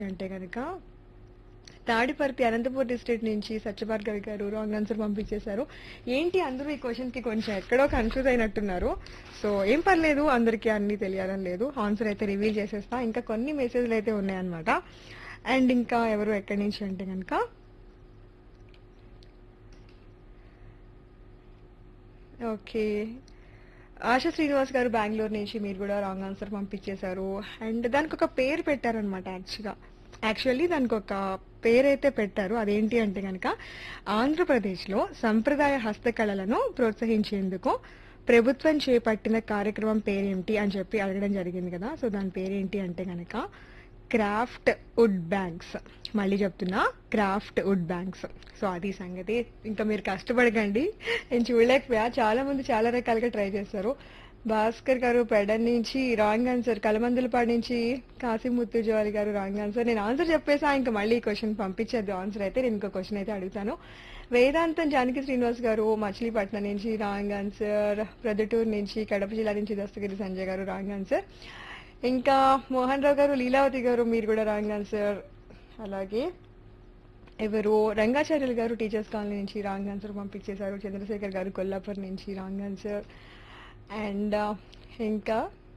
అంటే కనుక తాడిపర్తి అనంతపూర్ డిస్ట్రిక్ట్ నుంచి సత్యభార్గవి గారు రాంగ్ ఆన్సర్ పంపించేశారు ఏంటి అందరూ ఈ క్వశ్చన్ కి కొంచెం ఎక్కడో కన్ఫ్యూజ్ అయినట్టున్నారు సో ఏం పర్లేదు అందరికీ అన్ని తెలియాలని లేదు ఆన్సర్ అయితే రివీల్ చేసేస్తా ఇంకా కొన్ని మెసేజ్లు అయితే ఉన్నాయన్నమాట అండ్ ఇంకా ఎవరు ఎక్కడి నుంచి అంటే కనుక ఓకే ఆశా శ్రీనివాస్ గారు బెంగళూరు నుంచి మీరు కూడా రాంగ్ ఆన్సర్ పంపించేశారు అండ్ దానికి ఒక పేరు పెట్టారనమాట యాక్చువల్గా యాక్చువల్లీ దానికి ఒక పేరైతే పెట్టారు అదేంటి అంటే కనుక ఆంధ్రప్రదేశ్లో సంప్రదాయ హస్తకళలను ప్రోత్సహించేందుకు ప్రభుత్వం చేపట్టిన కార్యక్రమం పేరేంటి అని చెప్పి అడగడం జరిగింది కదా సో దాని పేరేంటి అంటే కనుక క్రాఫ్ట్ వుడ్ బ్యాంక్స్ మళ్ళీ చెప్తున్నా క్రాఫ్ట్ వుడ్ బ్యాంక్స్ సో అది సంగతి ఇంకా మీరు కష్టపడకండి నేను చూడలేకపోయా చాలా మంది చాలా రకాలుగా ట్రై చేస్తారు భాస్కర్ గారు పెడన్ నుంచి రాంగ్ ఆన్సర్ కలమందులపాడు నుంచి కాసిం ముత్తుజవాలి గారు రాంగ్ ఆన్సర్ నేను ఆన్సర్ చెప్పేసా ఇంకా మళ్ళీ ఈ క్వశ్చన్ పంపించేది ఆన్సర్ అయితే నేను ఇంకో క్వశ్చన్ అయితే అడుగుతాను వేదాంతం జానకి శ్రీనివాస్ గారు మచిలీపట్నం నుంచి రాంగ్ ఆన్సర్ ప్రొద్దుటూరు నుంచి కడప జిల్లా నుంచి దస్తగిరి సంజయ్ గారు రాంగ్ ఆన్సర్ ఇంకా మోహన్ రావు గారు లీలావతి గారు మీరు కూడా రాంగ్ ఆన్సర్ అలాగే ఎవరు రంగాచార్యులు గారు టీచర్స్ కాలనీ నుంచి రాంగ్ ఆన్సర్ పంపించేశారు చంద్రశేఖర్ గారు కొల్లాపూర్ నుంచి రాంగ్ ఆన్సర్ అండ్ ఇంకా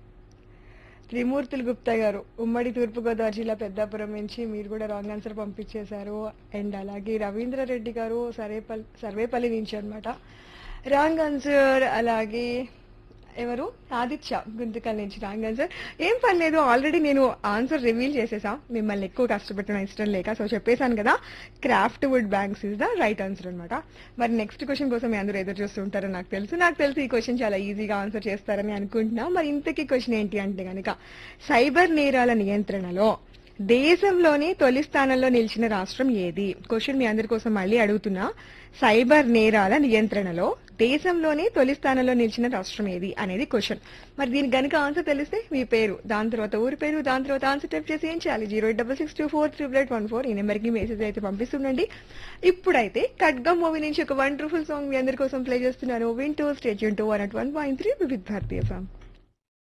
త్రిమూర్తులు గుప్తా గారు ఉమ్మడి తూర్పుగోదావరి జిల్లా పెద్దాపురం నుంచి మీరు కూడా రాంగ్ ఆన్సర్ పంపించేశారు అండ్ అలాగే రవీంద్ర రెడ్డి గారు సర్వేపల్లి సర్వేపల్లి నుంచి అనమాట రాంగ్ ఆన్సర్ అలాగే ఎవరు ఆదిత్య గుంతకల్ నుంచి రాంగ్ ఆన్సర్ ఏం పర్లేదు ఆల్రెడీ నేను ఆన్సర్ రివీల్ చేసేసా మిమ్మల్ని ఎక్కువ కష్టపెట్టడం ఇష్టం లేక సో చెప్పేశాను కదా craft wood banks is the right answer అనమాట మరి నెక్స్ట్ క్వశ్చన్ కోసం మీ అందరూ ఎదురు చూస్తుంటారని నాకు తెలుసు నాకు తెలుసు ఈ క్వశ్చన్ చాలా ఈజీగా ఆన్సర్ చేస్తారని అనుకుంటున్నా మరి ఇంతకీ క్వశ్చన్ ఏంటి అంటే కనుక సైబర్ నేరాల నియంత్రణలో దేశంలోనే తొలి స్థానంలో నిలిచిన రాష్ట్రం ఏది క్వశ్చన్ మీ అందరి కోసం మళ్ళీ అడుగుతున్నా సైబర్ నేరాల నియంత్రణలో దేశంలోనే తొలి స్థానంలో నిలిచిన రాష్ట్రం ఏది అనేది క్వశ్చన్ మరి దీనికి గనుక ఆన్సర్ తెలిస్తే మీ పేరు దాని తర్వాత ఊరి పేరు దాని తర్వాత ఆన్సర్ టైప్ చేసి ఏం చేయాలి zero eight double six two four triple eight one four ఈ నెంబర్కి మెసేజ్ అయితే పంపిస్తుండండి ఇప్పుడైతే ఖడ్గం మూవీ నుంచి ఒక వండర్ఫుల్ సాంగ్ మీ అందరి కోసం ప్లే చేస్తున్నాను వింటూ స్టేజ్ యూన్ to one at one point three with భారతీయ సాంగ్